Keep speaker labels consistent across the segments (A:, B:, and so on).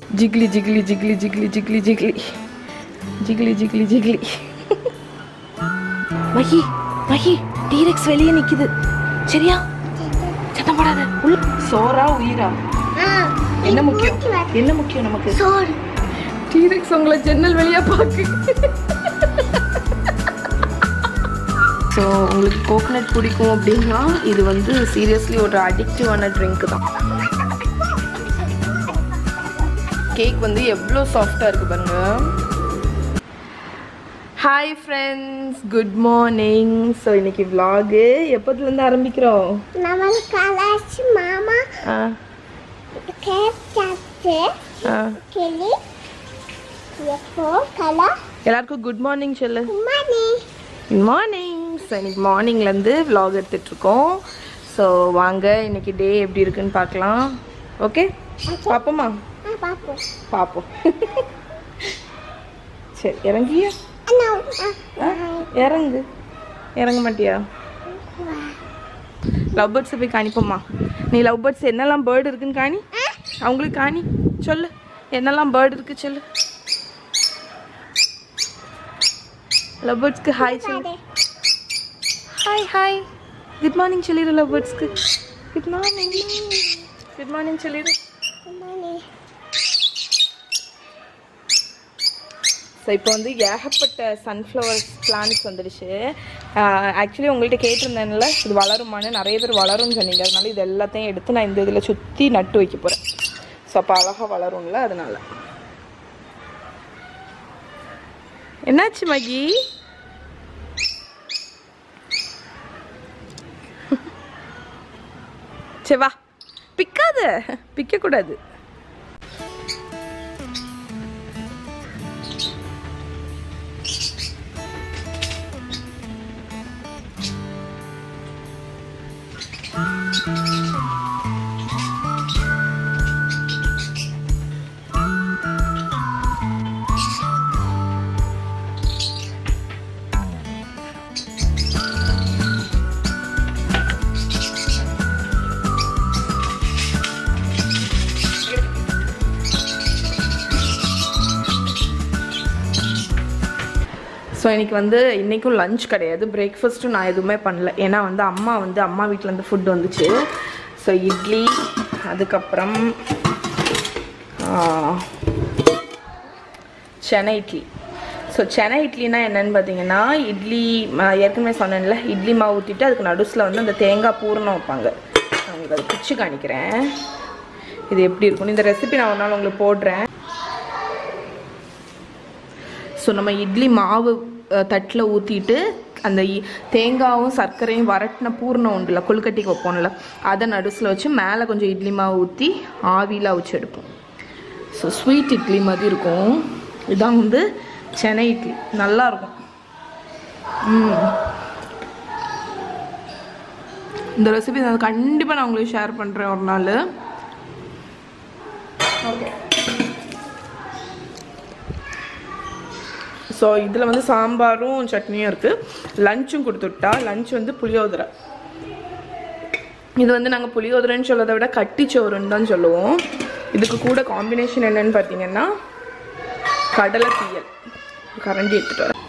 A: ஜிக்லி jiggly jiggly jiggly jiggly jiggly jiggly jiggly ஜிக்லி மகி மகி T-Rex வெளியே நிக்குது சரியா சத்தம் போடாத உள்ள சோறா உயிரா என்ன முக்கியம் என்ன முக்கியம் நமக்கு
B: சோறு
A: டீரெக்ஸ் உங்களை ஜன்னல் வழியா பாக்கு ஸோ உங்களுக்கு கோகனட் பிடிக்கும் அப்படின்னா இது வந்து சீரியஸ்லி ஒரு அடிக்டிவான ட்ரிங்க் தான் கேக் வந்து எவ்வளோ சாஃப்டாக இருக்கு பாருங்க hi friends good morning so இன்னைக்கு vlog எப்போதுலேருந்து ஆரம்பிக்கிறோம்
B: நம்ம கலாச்சி மாமா
A: ஆ
B: கேக் சாப்பிட்டு
A: ஆ
B: கிளி எப்போ கலா
A: எல்லாருக்கும் குட் மார்னிங் சொல்லு
B: மணி
A: குட் மார்னிங் ஸோ இன்னைக்கு மார்னிங்லேருந்து vlog எடுத்துட்ருக்கோம் ஸோ வாங்க இன்னைக்கு டே எப்படி இருக்குன்னு பார்க்கலாம் ஓகே பார்ப்போமா
B: ஆ பாப்போம்
A: பார்ப்போம் சரி இறங்கியா
B: அண்ணா
A: ஆ, இறங்கு இறங்க மாட்டியா லவ் பேர்ட்ஸை போய் காணிப்போம்மா நீ லவ் பேர்ட்ஸ் என்னெல்லாம் பேர்டு இருக்குன்னு காணி அவங்களுக்கு காணி சொல்லு என்னெல்லாம் பேர்டு இருக்கு சொல்லு லவ் பேர்ட்ஸ்க்கு ஹாய் சொல்லு ஹாய் ஹாய் குட் மார்னிங் சொல்லிடு லவ் பேர்ட்ஸ்க்கு குட் மார்னிங் குட் மார்னிங் சொல்லிடு
B: மணி
A: ஸோ இப்போ வந்து ஏகப்பட்ட சன்ஃப்ளவர் பிளான்ஸ் வந்துடுச்சு ஆக்சுவலி உங்கள்கிட்ட கேட்டிருந்தேன்ல இது வளருமான்னு நிறைய பேர் வளரும்னு சொன்னீங்க அதனால இது எல்லாத்தையும் எடுத்து நான் இந்த இதில் சுற்றி நட்டு வைக்க போகிறேன் ஸோ அப்போ அழகாக வளரும்ல அதனால என்னாச்சு மகி சரி வா பிக்காத பிக்கக்கூடாது ஸோ இன்னைக்கு வந்து இன்றைக்கும் லஞ்ச் கிடையாது பிரேக்ஃபாஸ்ட்டும் நான் எதுவுமே பண்ணல ஏன்னா வந்து அம்மா வந்து அம்மா வீட்டிலேருந்து ஃபுட் வந்துச்சு ஸோ இட்லி அதுக்கப்புறம் ஆ, சென்னை இட்லி ஸோ சென்னை இட்லினா என்னன்னு பார்த்தீங்கன்னா இட்லி நான் ஏற்கனவே சொன்னேன்ல இட்லி மாவு ஊற்றிட்டு அதுக்கு நடுஸில் வந்து அந்த தேங்காய் பூரணம் வைப்பாங்க நான் உங்களுக்கு அதை பிச்சு காணிக்கிறேன் இது எப்படி இருக்கும்னு இந்த ரெசிபி நான் ஒரு நாள் உங்களுக்கு போடுறேன் ஸோ நம்ம இட்லி மாவு தட்டில் ஊற்றிட்டு அந்த இ- தேங்காவும் சர்க்கரையும் வரட்டின பூர்ணம் உண்டுல கொழுக்கட்டிக்கு வைப்போம்ல அதை நடுஸில் வச்சு மேலே கொஞ்சம் இட்லி மாவு ஊற்றி ஆவியில் அவிச்சு எடுப்போம் ஸோ ஸ்வீட் இட்லி மாதிரி இருக்கும் இதான் வந்து சென்னை இட்லி நல்லா இருக்கும் ம். இந்த ரெசிபி நான் கண்டிப்பாக நான் உங்களுக்கு ஷேர் பண்ணுறேன் ஒரு நாள் ஓகே ஸோ இதில் வந்து சாம்பாரும் சட்னியும் இருக்குது லஞ்சும் கொடுத்துட்டா லஞ்ச் வந்து புளியோதரை இது வந்து நாங்கள் புளியோதரைன்னு சொல்லதை விட கட்டிச்சோறுன்னு தான் சொல்லுவோம் இதுக்கு கூட காம்பினேஷன் என்னன்னு பார்த்தீங்கன்னா கடலை தீயல் கரண்டி எடுத்துகிட்டு வரேன்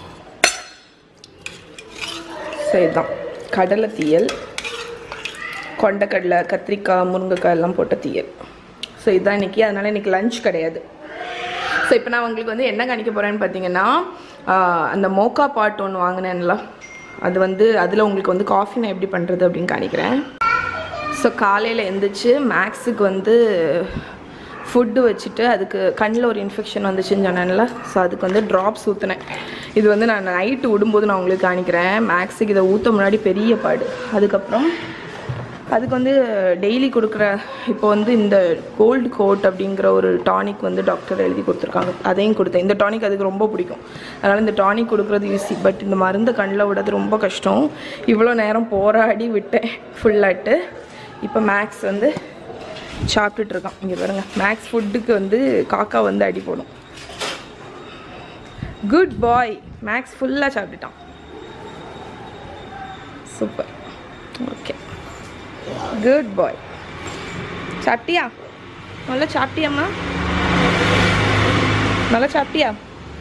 A: சரிதான் கடலை தீயல் கொண்டக்கடலை கத்திரிக்காய் முருங்கைக்காய் எல்லாம் போட்ட தீயல் ஸோ இதுதான் இன்றைக்கி அதனால் இன்றைக்கி லஞ்ச் கிடையாது ஸோ இப்போ நான் உங்களுக்கு வந்து என்ன காணிக்க போகிறேன்னு பார்த்தீங்கன்னா ஆஹ், அந்த மோக்கா பாட் ஒன்று வாங்கினேன்ல அது வந்து அதில் உங்களுக்கு வந்து காஃபி நான் எப்படி பண்ணுறது அப்படின்னு காணிக்கிறேன் ஸோ காலையில் எந்திரிச்சு மேக்ஸுக்கு வந்து ஃபுட்டு வச்சுட்டு அதுக்கு கண்ணில் ஒரு இன்ஃபெக்ஷன் வந்துச்சுன்னு சொன்னேன்ல ஸோ அதுக்கு வந்து ட்ராப்ஸ் ஊற்றினேன் இது வந்து நான் நைட்டு விடும்போது நான் உங்களுக்கு காணிக்கிறேன் மேக்ஸுக்கு இதை ஊற்ற முன்னாடி பெரிய பாடு அதுக்கப்புறம் அதுக்கு வந்து டெய்லி கொடுக்குற இப்போ வந்து இந்த கோல்டு கோட் அப்படிங்கிற ஒரு டானிக் வந்து டாக்டர் எழுதி கொடுத்துருக்காங்க அதையும் கொடுத்தேன் இந்த டானிக் அதுக்கு ரொம்ப பிடிக்கும் அதனால் இந்த டானிக் கொடுக்குறது ஈஸி பட் இந்த மருந்து கண்ணில் விடுறது ரொம்ப கஷ்டம் இவ்வளோ நேரம் போராடி விட்டேன் ஃபுல்லாட்டு இப்போ மேக்ஸ் வந்து சாப்பிட்டுட்டு இருக்கான் இங்கே பாருங்க மேக்ஸ் ஃபுட்டுக்கு வந்து காக்கா வந்து அடி போடும் குட் பாய் மேக்ஸ் ஃபுல்லாக சாப்பிட்டுட்டான் சூப்பர் ஓகே குட் பாய் சாப்பிட்டியா நல்லா சாப்பிட்டியாம்மா நல்லா சாப்பிட்டியா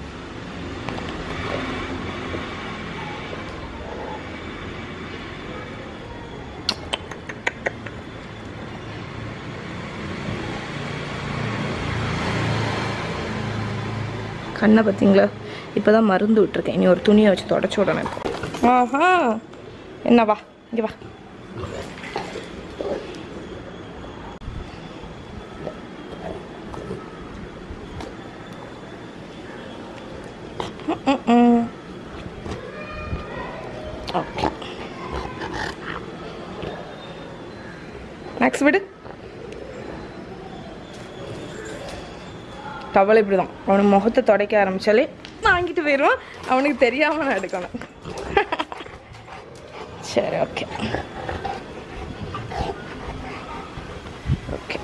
A: கண்ணை பார்த்தீங்களா இப்போ தான் மருந்து விட்டுருக்கேன் இனி ஒரு துணியை வச்சு தொடச்சி விடணும் இப்போ ஆஹா என்ன வா இங்கே வா ஓகே மேக்ஸ் விடு டவல் இப்படி தான் அவனுக்கு முகத்தை துடைக்க ஆரம்பிச்சாலே வாங்கிட்டு போயிடுவான் அவனுக்கு தெரியாமல் நான் எடுக்கணும் சரி ஓகே ஓகே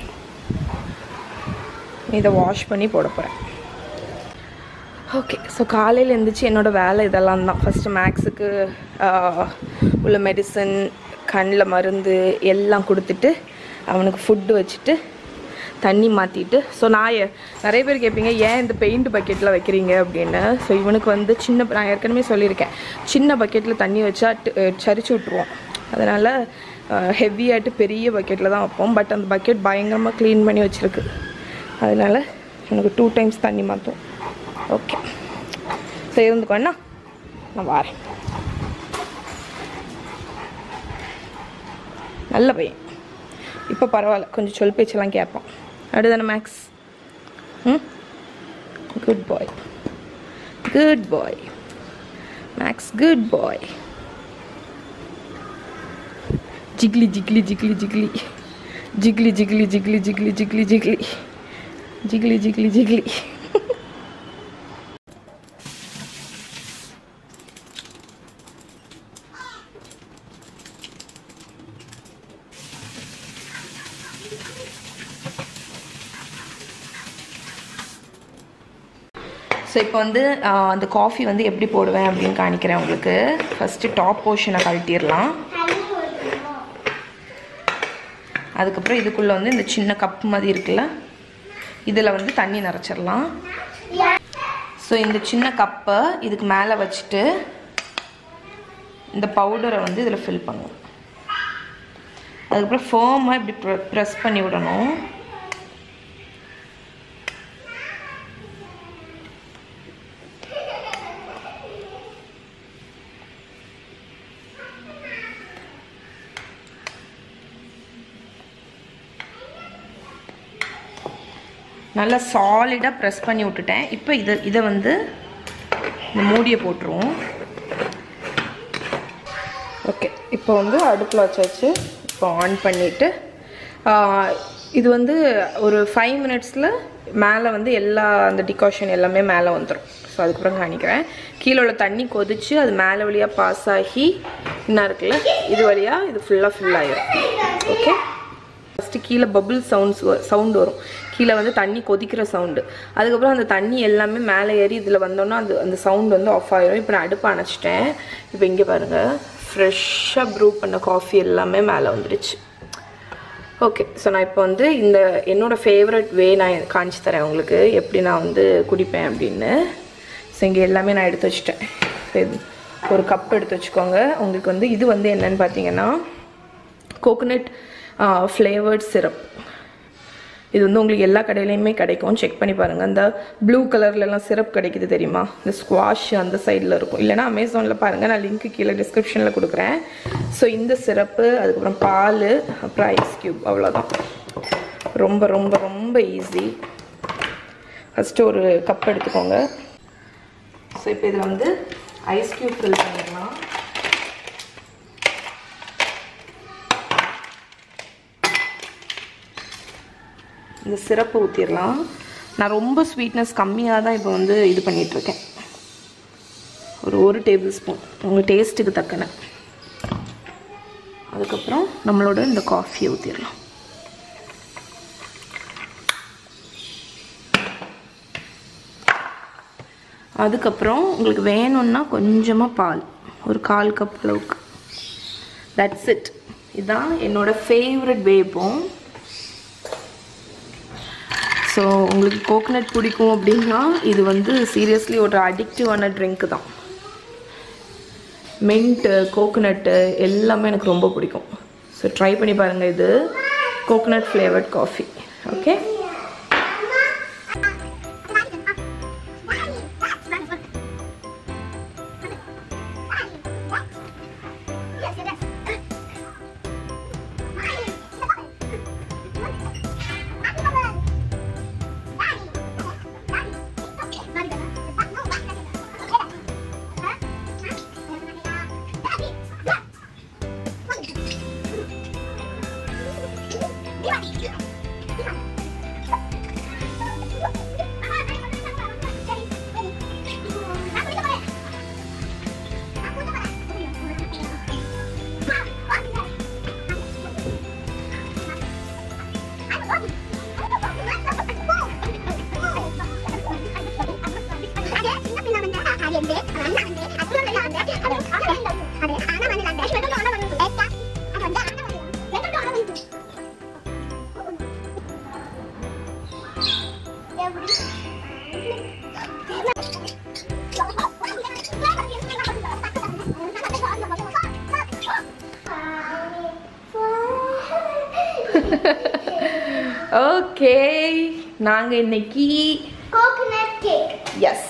A: இதை வாஷ் பண்ணி போட போகிறேன் ஓகே ஸோ காலையில் எழுந்திரிச்சு என்னோடய வேலை இதெல்லாம் தான் ஃபஸ்ட்டு மேக்ஸுக்கு உள்ள மெடிசன் கண்ணில் மருந்து எல்லாம் கொடுத்துட்டு அவனுக்கு ஃபுட்டு வச்சுட்டு தண்ணி மாற்றிட்டு ஸோ நான் எ- நிறைய பேர் கேட்பீங்க ஏன் இந்த பெயிண்ட் பக்கெட்டில் வைக்கிறீங்க அப்படின்னு ஸோ இவனுக்கு வந்து சின்ன நான் ஏற்கனவே சொல்லியிருக்கேன் சின்ன பக்கெட்டில் தண்ணி வச்சா டு- அஹ் சரிச்சு விட்ருவோம் அதனால் ஹெவியாட்டு பெரிய பக்கெட்டில் தான் வைப்போம் பட் அந்த பக்கெட் பயங்கரமாக க்ளீன் பண்ணி வச்சுருக்கு அதனால் எனக்கு டூ டைம்ஸ் தண்ணி மாற்றும் ஓகே ஸோ இருந்துக்கோண்ணா நான் வரேன் நல்ல பையன் இப்போ பரவாயில்ல கொஞ்சம் சொல் பேச்செல்லாம் கேட்பான் அடுதானே மேக்ஸ் ம் good boy good boy Max good boy jiggly jiggly jiggly jiggly jiggly jiggly jiggly jiggly jiggly jiggly jiggly jiggly jiggly so இப்போ வந்து ஆஹ், அந்த காஃபி வந்து எப்படி போடுவேன் அப்படின்னு காணிக்கிறேன் உங்களுக்கு ஃபஸ்ட்டு டாப் போர்ஷனை கழட்டிடலாம் அதுக்கப்புறம் இதுக்குள்ளே வந்து இந்த சின்ன கப் மாதிரி இருக்குல்ல இதில் வந்து தண்ணி நிறச்சிடலாம் ஸோ இந்த சின்ன கப்பை இதுக்கு மேலே வச்சுட்டு இந்த பவுடரை வந்து இதில் ஃபில் பண்ணுவோம் அதுக்கப்புறம் ஃபேமாக இப்படி ப்ரெஸ் பண்ணி விடணும் நல்லா சாலிடாக ப்ரெஸ் பண்ணி விட்டுட்டேன் இப்போ இதை இதை வந்து இந்த மூடியை போட்டுருவோம் ஓகே இப்போ வந்து அடுப்பில் வச்சாச்சு இப்போ ஆன் பண்ணிவிட்டு இது வந்து ஒரு ஃபைவ் மினிட்ஸில் மேலே வந்து எல்லா அந்த டிகாஷன் எல்லாமே மேலே வந்துடும் ஸோ அதுக்கப்புறம் காணிக்கிறேன் கீழே உள்ள தண்ணி கொதிச்சு அது மேலே வழியாக பாஸ் ஆகி என்ன இருக்குல்ல இது வழியாக இது ஃபுல்லாக ஃபில் ஆயிரும் ஓகே ஃபஸ்ட்டு கீழே பபுள் சவுண்ட்ஸ் சவுண்ட் வரும் கீழே வந்து தண்ணி கொதிக்கிற சவுண்டு அதுக்கப்புறம் அந்த தண்ணி எல்லாமே மேலே ஏறி இதில் வந்தோன்னா அந்த அந்த சவுண்ட் வந்து ஆஃப் ஆயிரும் இப்போ நான் அடுப்பு அணைச்சிட்டேன் இப்போ இங்கே பாருங்கள் ஃப்ரெஷ்ஷாக ப்ரூ பண்ண காஃபி எல்லாமே மேலே வந்துடுச்சு ஓகே ஸோ நான் இப்போ வந்து இந்த என்னோடய ஃபேவரட் வே நான் காமிச்சு தரேன் உங்களுக்கு எப்படி நான் வந்து குடிப்பேன் அப்படின்னு ஸோ இங்கே எல்லாமே நான் எடுத்து வச்சுட்டேன் So, இது ஒரு கப் எடுத்து வச்சுக்கோங்க உங்களுக்கு வந்து இது வந்து என்னன்னு பார்த்தீங்கன்னா கோகோனட் ஃப்ளேவர்ட் சிரப் இது வந்து உங்களுக்கு எல்லா கடையிலையுமே கிடைக்கும் செக் பண்ணி பாருங்கள் அந்த ப்ளூ கலர்லலாம் சிரப் கிடைக்குது தெரியுமா இந்த ஸ்குவாஷ் அந்த சைடில் இருக்கும் இல்லைனா அமேசானில் பாருங்கள் நான் லிங்க்கு கீழே டிஸ்கிரிப்ஷனில் கொடுக்குறேன் ஸோ இந்த சிரப்பு அதுக்கப்புறம் பால் அப்புறம் ஐஸ் க்யூப் அவ்வளோதான் ரொம்ப ரொம்ப ரொம்ப ஈஸி ஃபஸ்ட்டு ஒரு கப் எடுத்துக்கோங்க ஸோ இப்போ இதில் வந்து ஐஸ் க்யூப் ஃபில் பண்ணிடலாம் இந்த சிரப்பு ஊற்றிடலாம் நான் ரொம்ப ஸ்வீட்னஸ் கம்மியாக தான் இப்போ வந்து இது பண்ணிகிட்ருக்கேன் ஒரு ஒரு டேபிள் ஸ்பூன் உங்கள் டேஸ்ட்டுக்கு தக்கன அதுக்கப்புறம் நம்மளோட இந்த காஃபியை ஊற்றிடலாம் அதுக்கப்புறம் உங்களுக்கு வேணும்னா கொஞ்சமாக பால் ஒரு கால் கப் அளவுக்கு தட்ஸ் இட் இதுதான் என்னோட ஃபேவரட் வே இப்போ ஸோ உங்களுக்கு கோகனட் பிடிக்கும் அப்படின்னா இது வந்து சீரியஸ்லி ஒரு அடிக்டிவான ட்ரிங்க் தான் மின்ட்டு கோகனட்டு எல்லாமே எனக்கு ரொம்ப பிடிக்கும் ஸோ ட்ரை பண்ணி பாருங்கள் இது coconut flavoured coffee okay okay நாங்கள் இன்னைக்கு
B: கோகனட் கேக்
A: எஸ்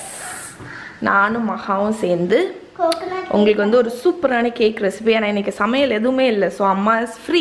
A: நானும் மகாவும் சேர்ந்து
B: கோகனட்
A: உங்களுக்கு வந்து ஒரு சூப்பரான கேக் ரெசிபி ஏன்னா இன்னைக்கு சமையல் எதுவுமே இல்லை ஸோ அம்மா இஸ் ஃப்ரீ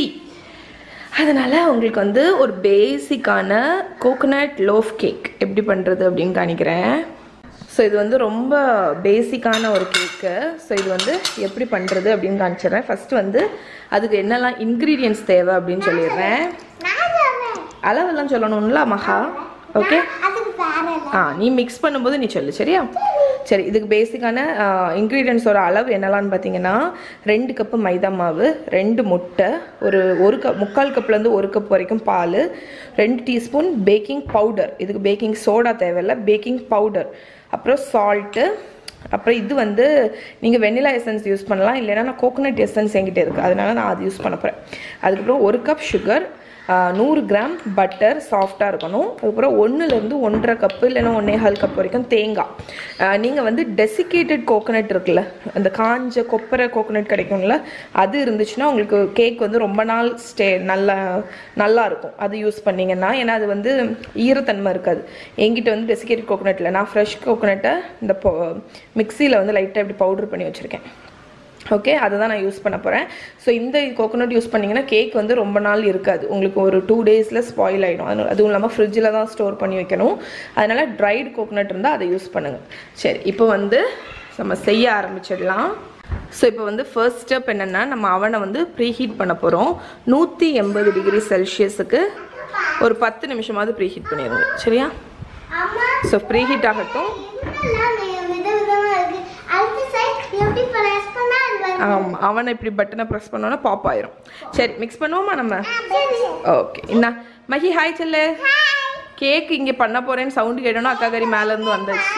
A: அதனால் உங்களுக்கு வந்து ஒரு பேசிக்கான கோகனட் லோஃப் கேக் எப்படி பண்ணுறது அப்படின்னு காணிக்கிறேன் ஸோ இது வந்து ரொம்ப பேசிக்கான ஒரு கேக்கு ஸோ இது வந்து எப்படி பண்ணுறது அப்படின்னு காமிச்சிடுறேன் ஃபஸ்ட்டு வந்து அதுக்கு என்னெல்லாம் இன்க்ரீடியன்ஸ் தேவை அப்படின்னு சொல்லிடுறேன்
B: நான் சொல்றேன்
A: அளவெல்லாம் சொல்லணும்ல மகா ஓகே
B: அதுக்கு வேற இல்ல
A: ஆ நீ மிக்ஸ் பண்ணும்போது நீ சொல்லு சரியா சரி இதுக்கு பேசிக்கான இன்க்ரீடியன்ஸோட அளவு என்னலான்னு பார்த்தீங்கன்னா ரெண்டு கப்பு மைதா மாவு ரெண்டு முட்டை ஒரு ஒரு கப் முக்கால் கப்லேருந்து ஒரு கப் வரைக்கும் பால் ரெண்டு டீஸ்பூன் பேக்கிங் பவுடர் இதுக்கு பேக்கிங் சோடா தேவையில்ல பேக்கிங் பவுடர் அப்புறம் சால்ட்டு அப்புறம் இது வந்து நீங்கள் வெண்ணிலா எசன்ஸ் யூஸ் பண்ணலாம் இல்லைன்னா நான் கோகோனட் எசன்ஸ் என்கிட்ட இருக்குது அதனால நான் அது யூஸ் பண்ண போகிறேன் அதுக்கப்புறம் ஒரு கப் சுகர் நூறு கிராம் பட்டர் சாஃப்டாக இருக்கணும் அதுக்கப்புறம் ஒன்றுலேருந்து ஒன்றரை கப்பு இல்லைன்னா ஒன்றே கால் கப் வரைக்கும் தேங்காய் நீங்கள் வந்து டெசிகேட்டட் கோகோனட் இருக்குல்ல அந்த காஞ்ச கொப்பரை கோகோனட் கிடைக்கும்ல அது இருந்துச்சுன்னா உங்களுக்கு கேக் வந்து ரொம்ப நாள் ஸ்டே நல்லா நல்லா இருக்கும் அது யூஸ் பண்ணீங்கன்னா ஏன்னா அது வந்து ஈரத்தன்மை இருக்காது என்கிட்ட வந்து டெசிகேட்டட் கோகோனட்டில் நான் ஃப்ரெஷ் கோகோனட்டை இந்த மிக்சியில் வந்து லைட்டாக இப்படி பவுடர் பண்ணி வச்சுருக்கேன் ஓகே அதை தான் நான் யூஸ் பண்ண போகிறேன் ஸோ இந்த கோகோனட் யூஸ் பண்ணிங்கன்னா கேக் வந்து ரொம்ப நாள் இருக்காது உங்களுக்கு ஒரு டூ டேஸில் ஸ்பாயில் ஆகிடும் அது அதுவும் இல்லாமல் ஃப்ரிட்ஜில் தான் ஸ்டோர் பண்ணி வைக்கணும் அதனால் ட்ரைடு கோகோனட் இருந்தால் அதை யூஸ் பண்ணுங்கள் சரி இப்போ வந்து நம்ம செய்ய ஆரம்பிச்சிடலாம் ஸோ இப்போ வந்து ஃபர்ஸ்ட் ஸ்டெப் என்னென்னா நம்ம அவனை வந்து ப்ரீஹீட் பண்ண போகிறோம் நூற்றி எண்பது டிகிரி செல்சியஸுக்கு ஒரு பத்து நிமிஷமாவது ப்ரீஹீட் பண்ணிடுங்க சரியா
B: அம்மா
A: ஸோ ப்ரீஹீட் ஆகட்டும்
B: இதெல்லாம் விதவிதமா இருக்கு அடுத்த சைட் எப்படி பிரஸ் பண்ணா அது வரும்
A: ஆமாம் அவனை இப்படி பட்டனை ப்ரெஸ் பண்ணோன்னா பாப் ஆயிரும் சரி மிக்ஸ் பண்ணுவோமா நம்ம
B: சரி
A: ஓகே என்ன மஹி ஹாய் செல்லு கேக் இங்கே பண்ண போறேன்னு சவுண்டு கேட்டோன்னா அக்கா கறி மேல இருந்து வந்தாச்சு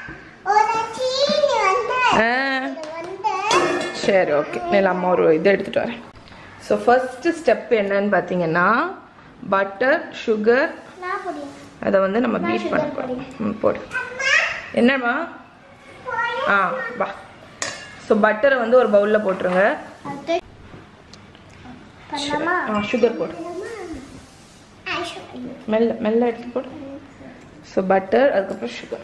B: ஒரு சீனி வந்து
A: ஆ,
B: வந்து
A: சரி ஓகே இல்லை அம்மா ஒரு இது எடுத்துட்டு வரேன் ஸோ ஃபர்ஸ்ட் ஸ்டெப் என்னன்னு பார்த்தீங்கன்னா பட்டர் சுகர்
B: நான் புரியும்
A: அதை வந்து நம்ம பீட் பண்ண போறோம் ம் போடு என்னம்மா ஆ வா ஸோ பட்டரை வந்து ஒரு பவுலில் போட்டுருங்க
B: அது பண்ணலாமா
A: ஆ சுகர் போடு
B: ஐஷோ
A: மெல்ல மெல்ல எடுத்து போடு ஸோ பட்டர் அதுக்கப்புறம் சுகர்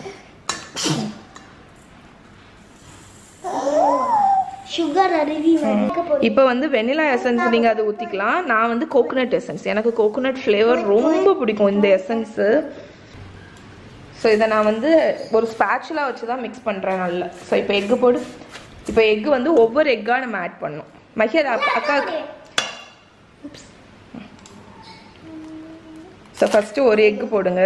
B: சுகர் அருவி வைக்க போறேன்
A: இப்போ வந்து வெனிலா எசன்ஸ் நீங்கள் அதை ஊற்றிக்கலாம் நான் வந்து கோகோனட் எசன்ஸ் எனக்கு கோகோனட் ஃப்ளேவர் ரொம்ப பிடிக்கும் இந்த எசன்ஸு ஸோ இதை நான் வந்து ஒரு ஸ்பேச்சுலா வச்சு தான் மிக்ஸ் பண்ணுறேன் நல்லா ஸோ இப்போ எக்கு போடு இப்போ எக்கு வந்து ஒவ்வொரு எக்காக நம்ம ஆட் பண்ணணும் மஹி அதை அக்கா அக்கா ஸோ ஃபஸ்ட்டு ஒரு எக்கு போடுங்க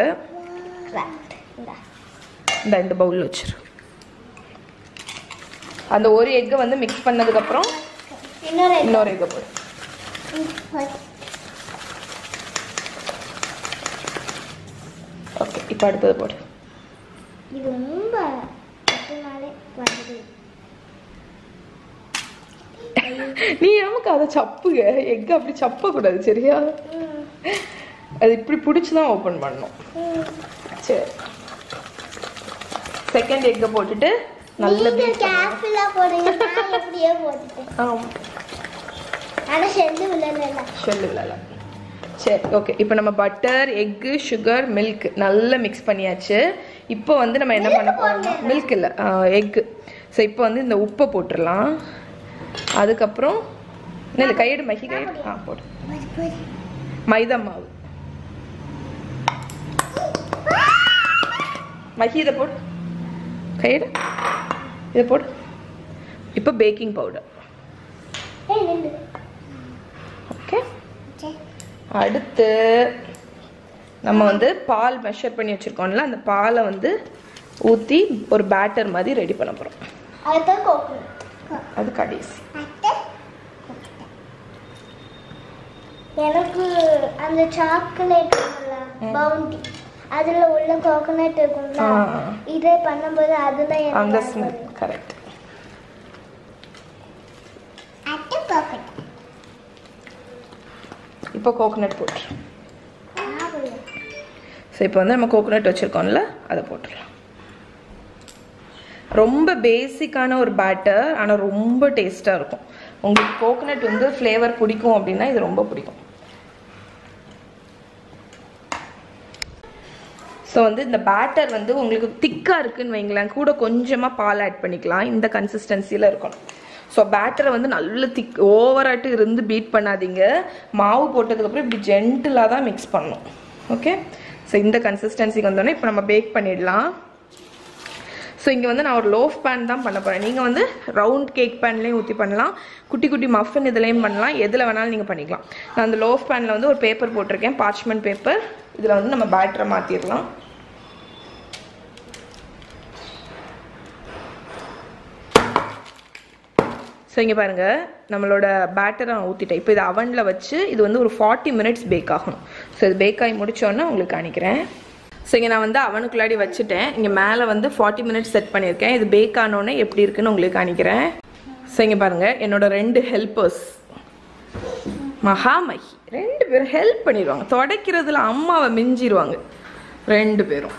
A: இந்த இந்த பவுலில் வச்சிரு அந்த ஒரு எக்கை வந்து மிக்ஸ் பண்ணதுக்கப்புறம்
B: இன்னொரு
A: இன்னொரு எக்கை போடு ஓகே இப்போ அடுத்தது போடு
B: இது ரொம்ப பத்துனாலே வருது
A: நீ நமக்கு அதை சப்புக எக் அப்படி சப்பக்கூடாது சரியா அது இப்படி பிடிச்சி தான் ஓப்பன் பண்ணணும் சரி செகண்ட் எக்கை போட்டுட்டு நல்ல
B: நீங்க
A: பீட்
B: கேர்ஃபுல்லா போடுங்க நான் எப்படியோ போட்டுட்டேன்
A: ஆமாம்
B: ஆனா செல்லு விழல
A: சொல்லு விழலாம் சரி ஓகே இப்போ நம்ம பட்டர் எக்கு சுகர் மில்க் நல்லா மிக்ஸ் பண்ணியாச்சு இப்போ வந்து நம்ம என்ன பண்ண போறோம்னா மில்க் இல்லை எக்கு ஸோ இப்போ வந்து இந்த உப்பை போட்டுடலாம் அதுக்கப்புறம் இல்லை இல்லை கையெடு மகி கையெடு ஆ போடு மைதா மாவு மகி இதை போடு கையெடு இதை போடு இப்போ பேக்கிங் பவுடர்
B: ஏய் நில்லு
A: ஓகே
B: சரி
A: அடுத்து நம்ம வந்து பால் மெஷர் பண்ணி வச்சுருக்கோம்ல அந்த பாலை வந்து ஊற்றி ஒரு பேட்டர் மாதிரி ரெடி பண்ண போகிறோம்
B: அதுதான் கோகனட்
A: அது கடைசி
B: அத்தை எனக்கு அந்த சாக்லேட் பவுண்டி அதுல உள்ள கோகனட் இருக்கும்ல
A: ஆ.
B: இதே பண்ணும்போது அதுதான் எனக்கு
A: அந்த
B: ஞாபகம்
A: ஸ்மெல்
B: வருது.
A: கரெக்ட்
B: அத்தை கோகனட்
A: இப்போ கோகோனட் போட்டு
B: ஞாபகம்.
A: ஸோ இப்போ வந்து நம்ம கோகோனட் வச்சுருக்கோம்ல அதை போட்டுடலாம் ரொம்ப பேசிக்கான ஒரு பேட்டர் ஆனால் ரொம்ப டேஸ்ட்டாக இருக்கும் உங்களுக்கு கோகோனட் வந்து ஃப்ளேவர் பிடிக்கும் அப்படின்னா இது ரொம்ப பிடிக்கும் ஸோ வந்து இந்த பேட்டர் வந்து உங்களுக்கு திக்காக இருக்குன்னு வைங்களேன் கூட கொஞ்சமாக பால் ஆட் பண்ணிக்கலாம் இந்த கன்சிஸ்டன்சியில் இருக்கணும் ஸோ பேட்டரை வந்து நல்ல திக் ஓவராட்டு இருந்து பீட் பண்ணாதீங்க மாவு போட்டதுக்கப்புறம் இப்படி ஜென்டிலாக தான் மிக்ஸ் பண்ணணும் ஓகே ஸோ இந்த கன்சிஸ்டன்சிக்கு வந்தோடனே இப்போ நம்ம பேக் பண்ணிடலாம் ஸோ இங்கே வந்து நான் ஒரு லோஃப் பேன் தான் பண்ண போகிறேன் நீங்கள் வந்து ரவுண்ட் கேக் பேன்லேயும் ஊற்றி பண்ணலாம் குட்டி குட்டி மஃபின் இதுலேயும் பண்ணலாம் எதில் வேணாலும் நீங்கள் பண்ணிக்கலாம் நான் அந்த லோஃப் பேனில் வந்து ஒரு பேப்பர் போட்டிருக்கேன் பார்ச்மெண்ட் பேப்பர் இதில் வந்து நம்ம பேட்டரை மாற்றிடலாம் ஸோ இங்கே பாருங்கள் நம்மளோட பேட்டரை நான் ஊற்றிட்டேன் இப்போ இது அவனில் வச்சு இது வந்து ஒரு ஃபார்ட்டி மினிட்ஸ் பேக் ஆகணும் ஸோ இது பேக் ஆகி முடிச்சோன்னே உங்களுக்கு காணிக்கிறேன் ஸோ இங்கே நான் வந்து அவனுக்குள்ளாடி வச்சுட்டேன் இங்கே மேலே வந்து ஃபார்ட்டி மினிட்ஸ் செட் பண்ணியிருக்கேன் இது பேக் ஆனோடனே எப்படி இருக்குன்னு உங்களுக்கு காணிக்கிறேன் ஸோ இங்கே பாருங்கள் என்னோட ரெண்டு ஹெல்ப்பர்ஸ் மகாமகி ரெண்டு பேரும் ஹெல்ப் பண்ணிடுவாங்க துடைக்கிறதுல அம்மாவை மிஞ்சிருவாங்க ரெண்டு பேரும்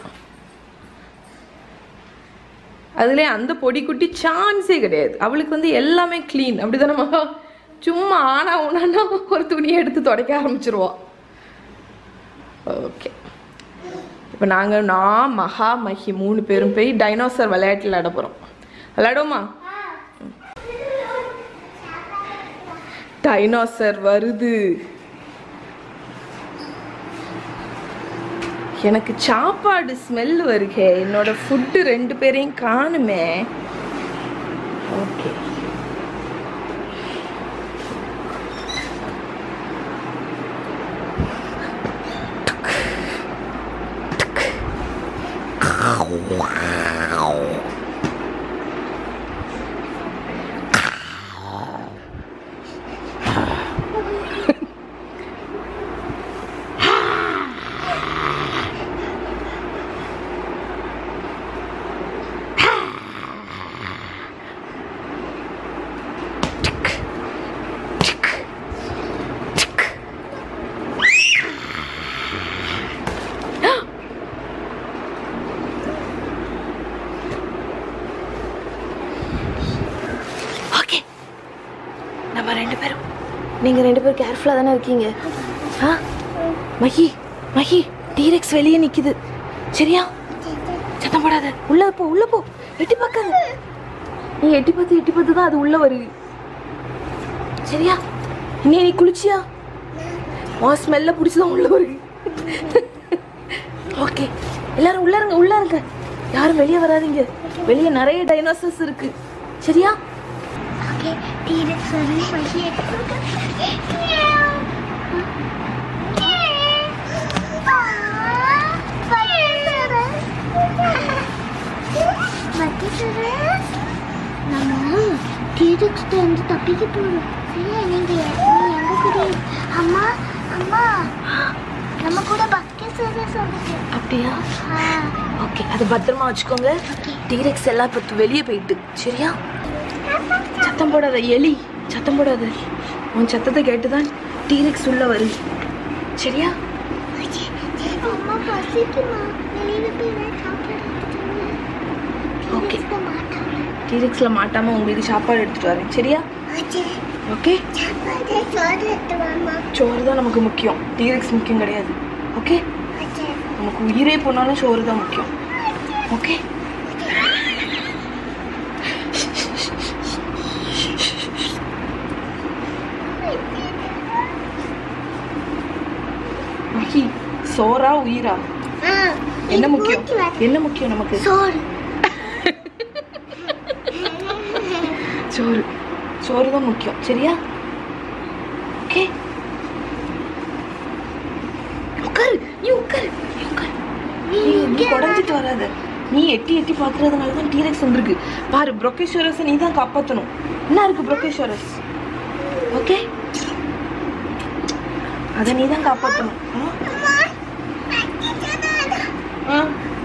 A: அதுலேயே அந்த பொடி குட்டி சான்ஸே கிடையாது அவளுக்கு வந்து எல்லாமே க்ளீன் அப்படிதானே மகா சும்மா ஆனா உனானா ஒரு துணியை எடுத்து துடைக்க ஆரம்பிச்சிருவா ஓகே இப்போ நாங்கள் நான் மகா மஹி மூணு பேரும் போய் டைனோசர் விளையாட்டில் விளையாட போகிறோம் விளையாடுவோமா டைனோசர் வருது எனக்கு சாப்பாடு ஸ்மெல் வருகே என்னோட ஃபுட்டு ரெண்டு பேரையும் காணுமே ஓகே ஓகே நம்ம ரெண்டு பேரும் நீங்கள் ரெண்டு பேரும் கேர்ஃபுல்லாக தானே இருக்கீங்க ஆ மஹி மஹி டீரெக்ஸ் வெளியே நிற்கிது சரியா சத்தம் போடாத உள்ள போ உள்ள போ எட்டி பார்க்காத நீ எட்டி பார்த்து எட்டி பார்த்து தான் அது உள்ள வருது சரியா நீ நீ குளிச்சியா உன் ஸ்மெல்ல பிடிச்சி தான் உள்ள வருது ஓகே எல்லாரும் உள்ள இருங்க உள்ள இருங்க யாரும் வெளியே வராதீங்க வெளியே நிறைய டைனோசர்ஸ் இருக்கு சரியா
B: ஓகே டீரெக்ஸ் வந்து மகி நம்ம டீரெக்ஸ்ட இருந்து தப்பிக்க போறோம் சரியா நீங்க நீ எங்க கூட இரு. அம்மா அம்மா நம்ம கூட பக்தி சொல்ல சொல்லுங்க
A: அப்படியா
B: ஆ,
A: ஓகே அது பத்திரமா வச்சுக்கோங்க டீரெக்ஸ் எல்லாம் இப்போ வெளியே போயிட்டு சரியா சத்தம் போடாத எலி சத்தம் போடாத உன் சத்தத்தை கேட்டு தான் டீரெக்ஸ் உள்ள வருது சரியா
B: அம்மா பசிக்குமா வெளியில போய் ஏதாவது சாப்பிட
A: Okay.
B: மாட்டாங்க
A: டீரிக்ஸில் மாட்டாமல் உங்களுக்கு சாப்பாடு எடுத்துகிட்டு வரேன் சரியா ஓகே
B: சாப்பாடு சோறு எடுத்து வாமா
A: சோறு தான் நமக்கு முக்கியம் டீரிக்ஸ் முக்கியம் கிடையாது ஓகே நமக்கு உயிரே போனாலும் சோறு தான் முக்கியம் ஓகே மகி சோறா உயிரா என்ன முக்கியம் என்ன முக்கியம் நமக்கு
B: சோறு
A: சோறு சோறு தான் முக்கியம் சரியா ஓகே உட்காரு நீ உட்காரு நீ உட்காரு நீ நீ குடஞ்சிட்டு வராத நீ எட்டி எட்டி பார்க்கறதுனால தான் டீரெக்ஸ் வந்திருக்கு பாரு ப்ரொக்கேஸ்வரஸை நீ தான் காப்பாற்றணும் என்ன இருக்கு ப்ரொக்கேஸ்வரஸ் ஓகே அதை நீ தான் காப்பாற்றணும் ஆ? ஆ?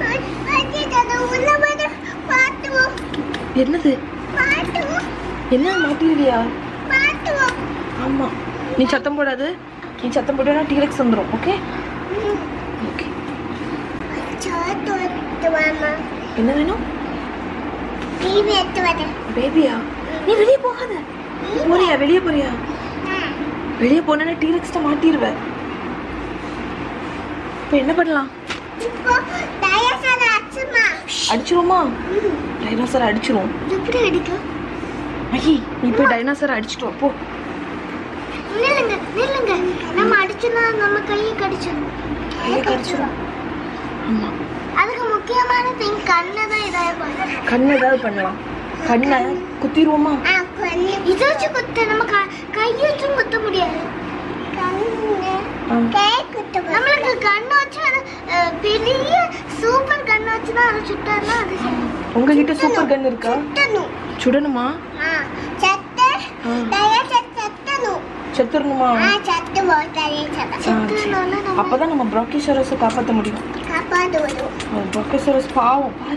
A: என்னது என்ன மாட்டிருவியா ஆமா நீ சத்தம் போடாது நீ சத்தம் போட்டா டீரெக்ஸ் வந்துடும் ஓகே ஓகே என்ன வேணும் பேபியா நீ வெளியே போகாத போறியா வெளியே போறியா வெளியே போனா டீரெக்ஸ்ட மாட்டிருவ இப்போ என்ன பண்ணலாம் அடிச்சிருவோமா டைனோசர் அடிச்சிருவோம்
B: எப்படி அடிக்கும்
A: மகி நீ போய் டைனோசர் அடிச்சிட்டு வா போ
B: நில்லுங்க நில்லுங்க நம்ம அடிச்சோம்னா நம்ம கையை கடிச்சிடும்
A: கையை கடிச்சிரும் ஆமா
B: அதுக்கு முக்கியமான திங் கண்ணை தான் இதாக
A: கண்ணை ஏதாவது பண்ணலாம் கண்ணை குத்திடுவோமா
B: இதை வச்சு குத்த நம்ம க- கையை வச்சும் குத்த முடியாது
A: ஆ.
B: நம்மளுக்கு கண்ணு வச்சு அது அஹ், பெரிய சூப்பர் கண்ணு வச்சுதான் அதை சுட்டாருன்னா அது
A: உங்ககிட்ட சூப்பர் கன் இருக்கா
B: சுட்டணும்
A: சுடணுமா
B: ஆ, சத்த
A: ஆ.
B: தயா சத்த சத்தணும்
A: செத்துடணுமா
B: ஆ சத்து போட்டாலே சத்த சத்துனால நம்ம
A: அப்பதான் நம்ம ப்ராக்கிசரஸை காப்பாற்ற முடியும்
B: காப்பாது வரும்
A: ப்ராக்கிசரஸ் பாவம் பாரு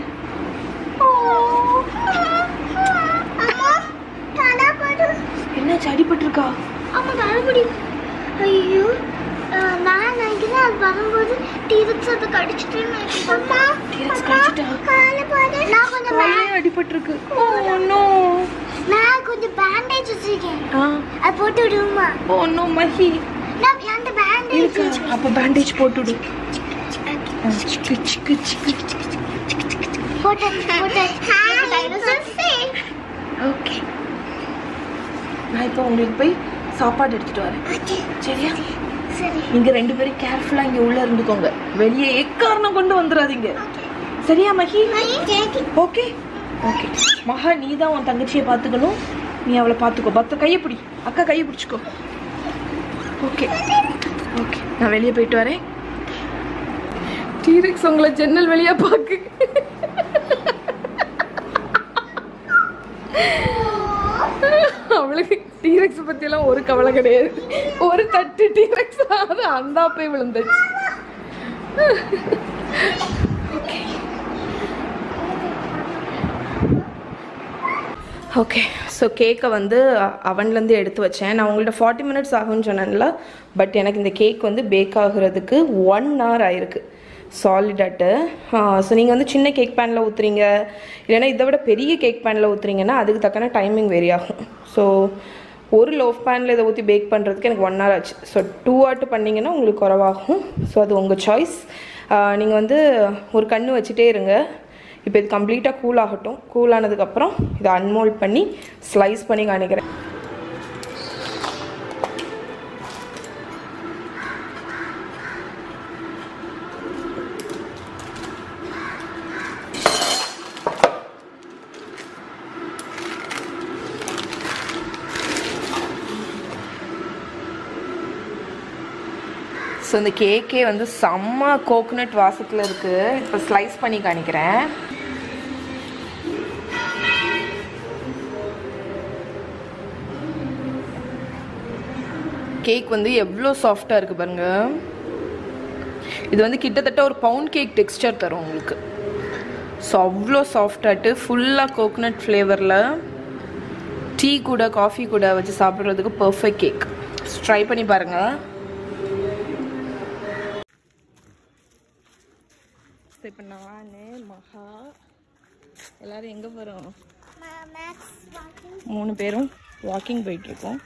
B: அம்மா தடப்படு
A: என்னாச்சு அடிபட்டிருக்கா
B: அம்மா தடப்படி ஐயோ அஹ், நான் நினைக்கிறேன் அது வரும்போது டீரக்ஸ் அதை கடிச்சிட்டு அம்மா
A: T-Rex கடிச்சிட்டா?
B: காலை பாரு நான் கொஞ்சம்
A: காலே
B: பே-
A: அடிபட்டிருக்கு ஓ நோ
B: நான் கொஞ்சம் பேண்டேஜ் வச்சிருக்கேன்
A: ஆ
B: அது போட்டு விடுமா
A: ஓ நோ மஹி
B: நான் அந்த பேண்டேஜ்
A: இருக்கு அப்ப பேண்டேஜ் போட்டுடு ஆ, சிக்கு சிக்கு சிக்கு
B: போட்டாச்சு போட்டாச்சு
A: ஓகே நான் இப்போ உங்களுக்கு போய் சாப்பாடு எடுத்துட்டு வரேன் சரியா
B: சரி
A: நீங்க ரெண்டு பேரும் கேர்ஃபுல்லா இங்க உள்ள இருந்துக்கோங்க வெளியே எக்காரணம் கொண்டு வந்துடாதீங்க சரியா மஹி ஓகே ஓகே மகா நீ தான் உன் தங்கச்சியை பார்த்துக்கணும் நீ அவளை பார்த்துக்கோ பத்த கையை பிடி அக்கா கையை பிடிச்சிக்கோ ஓகே ஓகே நான் வெளியே போயிட்டு வரேன் டீரெக்ஸ் உங்களை ஜன்னல் வெளியா பார்க்கு அவளுக்கு டீரெக்ஸ் பற்றியெல்லாம் ஒரு கவலை கிடையாது ஒரு தட்டு டீரெக்ஸ் அது அந்தா போய் விழுந்துச்சு ஓகே ஸோ கேக்கை வந்து அவன்லேருந்து எடுத்து வச்சேன் நான் உங்கள்ட்ட ஃபார்ட்டி மினிட்ஸ் ஆகும்னு சொன்னேன்ல பட் எனக்கு இந்த கேக் வந்து பேக் ஆகுறதுக்கு ஒன் ஹவர் ஆயிருக்கு சாலிடாட்டு ஸோ நீங்கள் வந்து சின்ன கேக் பேனில் ஊற்றுறீங்க இல்லைன்னா இதை விட பெரிய கேக் பேனில் ஊற்றுறீங்கன்னா அதுக்கு தக்கன டைமிங் வேரி ஆகும் ஸோ ஒரு லோஃப் பேனில் இதை ஊற்றி பேக் பண்ணுறதுக்கு எனக்கு ஒன் ஹவர் ஆச்சு ஸோ டூ ஆட்டு பண்ணிங்கன்னா உங்களுக்கு குறவாகும் ஸோ அது உங்கள் சாய்ஸ் நீங்கள் வந்து ஒரு கண்ணு வச்சுட்டே இருங்க இப்போ இது கம்ப்ளீட்டாக கூல் ஆகட்டும் கூல் ஆனதுக்கப்புறம் இதை அன்மோல்ட் பண்ணி ஸ்லைஸ் பண்ணி காணிக்கிறேன் ஸோ இந்த கேக்கே வந்து செம்ம கோகோனட் வாசத்தில் இருக்குது இப்போ ஸ்லைஸ் பண்ணி காணிக்கிறேன் கேக் வந்து எவ்வளோ சாஃப்டாக இருக்குது பாருங்க இது வந்து கிட்டத்தட்ட ஒரு பவுண்ட் கேக் டெக்ஸ்டர் தரும் உங்களுக்கு ஸோ அவ்வளோ சாஃப்டாட்டு ஃபுல்லாக கோகோனட் ஃப்ளேவரில் டீ கூட காஃபி கூட வச்சு சாப்பிட்றதுக்கு பர்ஃபெக்ட் கேக் ட்ரை பண்ணி பாருங்கள் இப்போ நான் மகா எல்லாரும் எங்கே போகிறோம்
B: மேக்ஸ் வாக்கிங்
A: மூணு பேரும் வாக்கிங் போயிட்டுருக்கோம்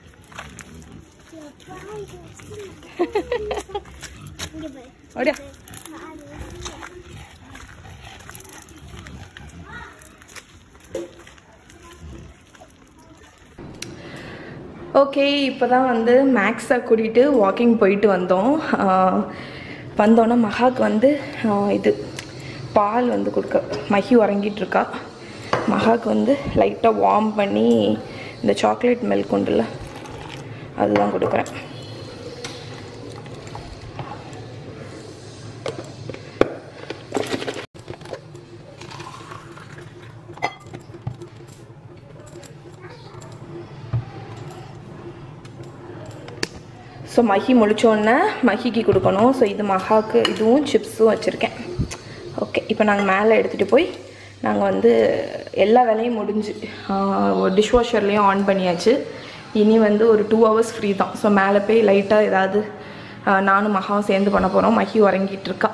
B: இங்கே போய்
A: அப்படியா ஓகே இப்போ தான் வந்து மேக்ஸை கூட்டிகிட்டு வாக்கிங் போயிட்டு வந்தோம் ஆஹ் வந்தோன்னே மகாக்கு வந்து ஆஹ் இது பால் வந்து கொடுக்க மகி உறங்கிட்டு இருக்கா மகாக்கு வந்து லைட்டாக வார்ம் பண்ணி இந்த சாக்லேட் மில்க் உண்டுல்ல அதுதான் கொடுக்குறேன் ஸோ மஹி முழிச்சோடனே மஹிக்கு கொடுக்கணும் ஸோ இது மகாக்கு இதுவும் சிப்ஸும் வச்சுருக்கேன் ஓகே இப்போ நாங்கள் மேலே எடுத்துகிட்டு போய் நாங்கள் வந்து எல்லா வேலையும் முடிஞ்சு டிஷ் வாஷர்லேயும் ஆன் பண்ணியாச்சு இனி வந்து ஒரு டூ ஹவர்ஸ் ஃப்ரீ தான் ஸோ மேலே போய் லைட்டாக ஏதாவது ஆஹ் நானும் மகாவும் சேர்ந்து பண்ண போகிறோம் மஹி உறங்கிட்டு இருக்கா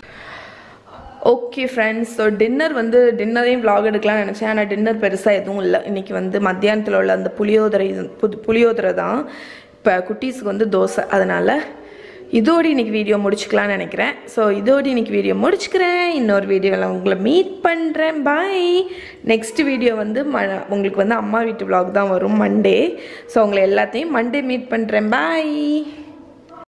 A: ஓகே ஃப்ரெண்ட்ஸ் ஸோ டின்னர் வந்து டின்னரையும் vlog எடுக்கலாம்னு நினச்சேன் ஆனால் டின்னர் பெருசாக எதுவும் இல்லை இன்றைக்கி வந்து மத்தியானத்தில் உள்ள அந்த புளியோதரை புது புளியோதரை தான் இப்போ குட்டீஸுக்கு வந்து தோசை அதனால் இதோடு இன்னைக்கு வீடியோ முடிச்சுக்கலாம்னு நினைக்கிறேன் ஸோ இதோடு இன்னைக்கு வீடியோ முடிச்சுக்கிறேன் இன்னொரு வீடியோவில் உங்களை மீட் பண்ணுறேன் பாய் நெக்ஸ்ட் வீடியோ வந்து ம உங்களுக்கு வந்து அம்மா வீட்டு vlog தான் வரும் மண்டே ஸோ உங்களை எல்லாத்தையும் மண்டே மீட் பண்ணுறேன் பாய்